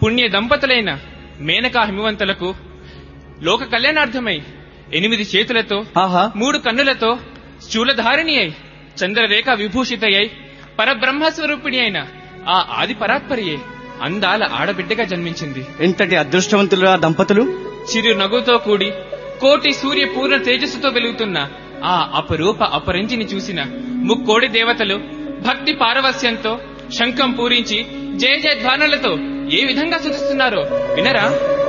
పుణ్య దంపతులైన మేనకా హిమవంతులకు లోక కళ్యాణార్థమై ఎనిమిది చేతులతో ఆహా మూడు కన్నులతో శూలధారిణి అయి చంద్రరేఖ విభూషితయ్యై పరబ్రహ్మ స్వరూపిణి అయిన ఆ ఆది పరాత్పరియే అందాల ఆడబిడ్డగా జన్మించింది ఎంతటి అదృష్టవంతులు ఆ దంపతులు చిరు నగుతో కూడి కోటి సూర్య పూర్ణ తేజస్సుతో వెలుగుతున్న ఆ అపరూప అపరంజిని చూసిన ముక్కోడి దేవతలు భక్తి పారవస్యంతో శంఖం పూరించి జయ జయ ధ్వానాలతో ఏ విధంగా సుతిస్తున్నారో వినరా